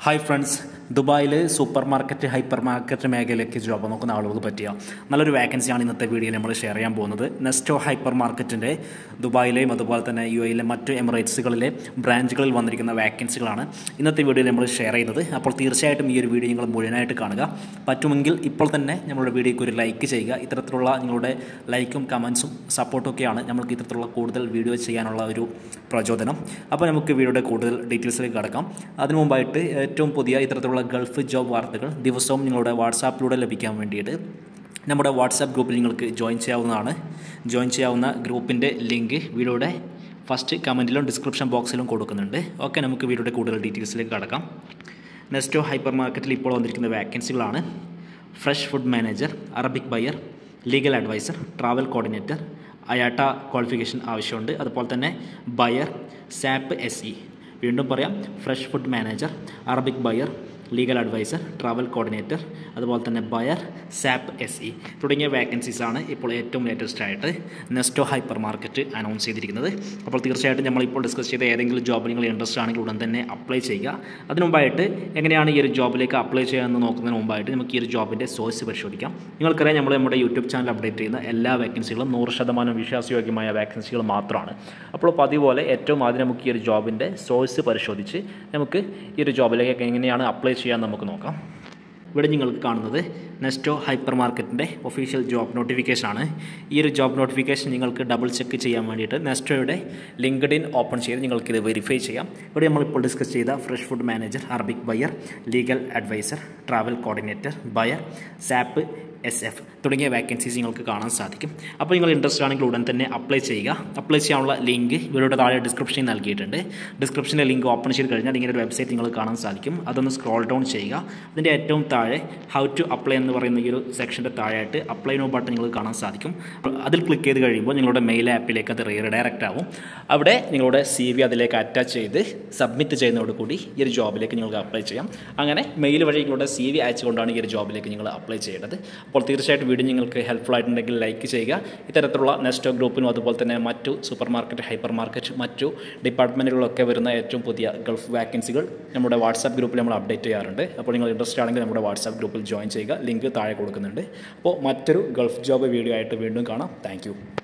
hi friends ദുബായിൽ supermarket hypermarket മേഖലയ്ക്ക് job നോക്കുന്ന ആളുകൾക്ക് പറ്റിയ നല്ലൊരു വാക്കൻസിയാണ് ഇന്നത്തെ വീഡിയോയിൽ നമ്മൾ ഷെയർ ചെയ്യാൻ പോകുന്നത് നെസ്റ്റോ ഹൈപ്പർ മാർക്കറ്റിൻ്റെ ദുബായിലെയും അതുപോലെ തന്നെ യു എയിലെ മറ്റു എമിറേറ്റ്സുകളിലെ ബ്രാഞ്ചുകളിൽ വന്നിരിക്കുന്ന വാക്കൻസികളാണ് ഇന്നത്തെ വീഡിയോയിൽ നമ്മൾ ഷെയർ ചെയ്യുന്നത് അപ്പോൾ തീർച്ചയായിട്ടും ഈ ഒരു വീഡിയോ നിങ്ങൾ മുഴുവനായിട്ട് കാണുക പറ്റുമെങ്കിൽ ഇപ്പോൾ തന്നെ നമ്മളുടെ വീഡിയോയ്ക്ക് ഒരു ലൈക്ക് ചെയ്യുക ഇത്തരത്തിലുള്ള നിങ്ങളുടെ ലൈക്കും കമൻസും സപ്പോർട്ടും ഒക്കെയാണ് നമുക്ക് ഇത്തരത്തിലുള്ള കൂടുതൽ വീഡിയോ ചെയ്യാനുള്ള ഒരു പ്രചോദനം അപ്പോൾ നമുക്ക് വീഡിയോയുടെ കൂടുതൽ ഡീറ്റെയിൽസിലേക്ക് കടക്കാം അതിനു മുമ്പായിട്ട് ഏറ്റവും പുതിയ ഇത്തരത്തിലുള്ള ഗൾഫ് ജോബ് വാർത്തകൾ ദിവസവും നിങ്ങളുടെ വാട്സാപ്പിലൂടെ ലഭിക്കാൻ വേണ്ടിയിട്ട് നമ്മുടെ വാട്സാപ്പ് ഗ്രൂപ്പിൽ നിങ്ങൾക്ക് ജോയിൻ ചെയ്യാവുന്നതാണ് ജോയിൻ ചെയ്യാവുന്ന ഗ്രൂപ്പിൻ്റെ ലിങ്ക് വീഡിയോയുടെ ഫസ്റ്റ് കമൻറ്റിലും ഡിസ്ക്രിപ്ഷൻ ബോക്സിലും കൊടുക്കുന്നുണ്ട് ഓക്കെ നമുക്ക് വീഡിയോയുടെ കൂടുതൽ ഡീറ്റെയിൽസിലേക്ക് കടക്കാം നെസ്റ്റോ ഹൈപ്പർ മാർക്കറ്റിൽ ഇപ്പോൾ വന്നിരിക്കുന്ന വാക്കൻസികളാണ് fresh food manager Arabic buyer legal adviser travel coordinator IATA qualification ആവശ്യമുണ്ട് അതുപോലെ തന്നെ ബയർ സാപ്പ് എസ് ഇ വീണ്ടും പറയാം fresh food manager Arabic buyer legal adviser travel coordinator അതുപോലെ തന്നെ ബയർ സാപ്പ് എസ് ഇ തുടങ്ങിയ വാക്കൻസീസാണ് ഇപ്പോൾ ഏറ്റവും ലേറ്റസ്റ്റ് ആയിട്ട് നെസ്റ്റോ ഹൈപ്പർ മാർക്കറ്റ് അനൗൺസ് ചെയ്തിരിക്കുന്നത് അപ്പോൾ തീർച്ചയായിട്ടും നമ്മളിപ്പോൾ ഡിസ്കസ് ചെയ്ത ഏതെങ്കിലും ജോബ് നിങ്ങൾ ഇൻട്രസ്റ്റ് ആണെങ്കിൽ ഉടൻ തന്നെ അപ്ലൈ ചെയ്യുക അതിനു മുമ്പായിട്ട് എങ്ങനെയാണ് ഈ ഒരു ജോബിലേക്ക് അപ്ലൈ ചെയ്യാമെന്ന് നോക്കുന്നതിന് മുമ്പായിട്ട് നമുക്ക് ഈ ഒരു ജോബിൻ്റെ സോഴ്സ് പരിശോധിക്കാം നിങ്ങൾക്കറിയാം നമ്മൾ നമ്മുടെ യൂട്യൂബ് ചാനൽ അപ്ഡേറ്റ് ചെയ്യുന്ന എല്ലാ വാക്കൻസികളും നൂറ് ശതമാനം വിശ്വാസയോഗ്യമായ വാക്കൻസികൾ മാത്രമാണ് അപ്പോൾ പതിവ് പോലെ ഏറ്റവും ആദ്യം നമുക്ക് ഈ ഒരു ജോബിൻ്റെ സോഴ്സ് പരിശോധിച്ച് നമുക്ക് ഈ ഒരു ജോബിലേക്ക് എങ്ങനെയാണ് അപ്ലൈ ചെയ്യാൻ നമുക്ക് നോക്കാം ഇവിടെ നിങ്ങൾക്ക് കാണുന്നത് നെസ്റ്റോ ഹൈപ്പർ മാർക്കറ്റിൻ്റെ ഒഫീഷ്യൽ ജോബ് നോട്ടിഫിക്കേഷനാണ് ഈ ഒരു ജോബ് നോട്ടിഫിക്കേഷൻ നിങ്ങൾക്ക് ഡബിൾ ചെക്ക് ചെയ്യാൻ വേണ്ടിയിട്ട് നെസ്റ്റോയുടെ ലിങ്ക്ഡ് ഇൻ ഓപ്പൺ ചെയ്ത് നിങ്ങൾക്കിത് വെരിഫൈ ചെയ്യാം ഇവിടെ നമ്മളിപ്പോൾ ഡിസ്കസ് ചെയ്ത fresh food manager Arabic buyer legal adviser travel coordinator buyer SAP S F തുടങ്ങിയ വാക്കൻസീസ് നിങ്ങൾക്ക് കാണാൻ സാധിക്കും അപ്പോൾ നിങ്ങൾ ഇൻട്രസ്റ്റ് ആണെങ്കിൽ ഉടൻ തന്നെ അപ്ലൈ ചെയ്യുക അപ്ലൈ ചെയ്യാനുള്ള ലിങ്ക് ഇവരുടെ താഴെ ഡിസ്ക്രിപ്ഷനിൽ നൽകിയിട്ടുണ്ട് ഡിസ്ക്രിപ്ഷനിലെ ലിങ്ക് ഓപ്പൺ ചെയ്ത് കഴിഞ്ഞാൽ ഇങ്ങനെ ഒരു വെബ്സൈറ്റ് നിങ്ങൾ കാണാൻ സാധിക്കും അതൊന്ന് സ്ക്രോൾ ഡൗൺ ചെയ്യുക അതിൻ്റെ ഏറ്റവും താഴെ ഹൗ ടു അപ്ലൈ എന്ന് പറയുന്ന ഈ ഒരു സെക്ഷൻ്റെ താഴെയായിട്ട് അപ്ലൈ നോ ബട്ടൺ നിങ്ങൾക്ക് കാണാൻ സാധിക്കും അതിൽ ക്ലിക്ക് ചെയ്ത് കഴിയുമ്പോൾ നിങ്ങളുടെ മെയിൽ ആപ്പിലേക്ക് അത് റീഡയറക്റ്റ് ആവും അവിടെ നിങ്ങളുടെ സി വി അതിലേക്ക് അറ്റാച്ച് ചെയ്ത് സബ്മിറ്റ് ചെയ്യുന്നതോടുകൂടി ഈ ഒരു ജോബിലേക്ക് നിങ്ങൾക്ക് അപ്ലൈ ചെയ്യാം അങ്ങനെ മെയിൽ വഴി നിങ്ങളുടെ സി വി അയച്ചുകൊണ്ടാണ് ഈ ഒരു ജോബിലേക്ക് നിങ്ങൾ അപ്ലൈ ചെയ്യേണ്ടത് അപ്പോൾ തീർച്ചയായിട്ടും വീഡിയോ നിങ്ങൾക്ക് ഹെൽപ്ഫുൾ ആയിട്ടുണ്ടെങ്കിൽ ലൈക്ക് ചെയ്യുക ഇത്തരത്തിലുള്ള നെസ്റ്റോ ഗ്രൂപ്പിനും അതുപോലെ തന്നെ മറ്റു സൂപ്പർ മാർക്കറ്റ് ഹൈപ്പർ മാർക്കറ്റ് മറ്റു ഡിപ്പാർട്ട്മെൻറ്റുകളിലൊക്കെ വരുന്ന ഏറ്റവും പുതിയ ഗൾഫ് വാക്കൻസികൾ നമ്മുടെ വാട്സാപ്പ് ഗ്രൂപ്പിൽ നമ്മൾ അപ്ഡേറ്റ് ചെയ്യാറുണ്ട് അപ്പോൾ നിങ്ങൾ ഇൻട്രസ്റ്റ് ആണെങ്കിൽ നമ്മുടെ വാട്സാപ്പ് ഗ്രൂപ്പിൽ ജോയിൻ ചെയ്യുക ലിങ്ക് താഴെ കൊടുക്കുന്നുണ്ട് അപ്പോൾ മറ്റൊരു ഗൾഫ് ജോബ് വീഡിയോ ആയിട്ട് വീണ്ടും കാണാം താങ്ക്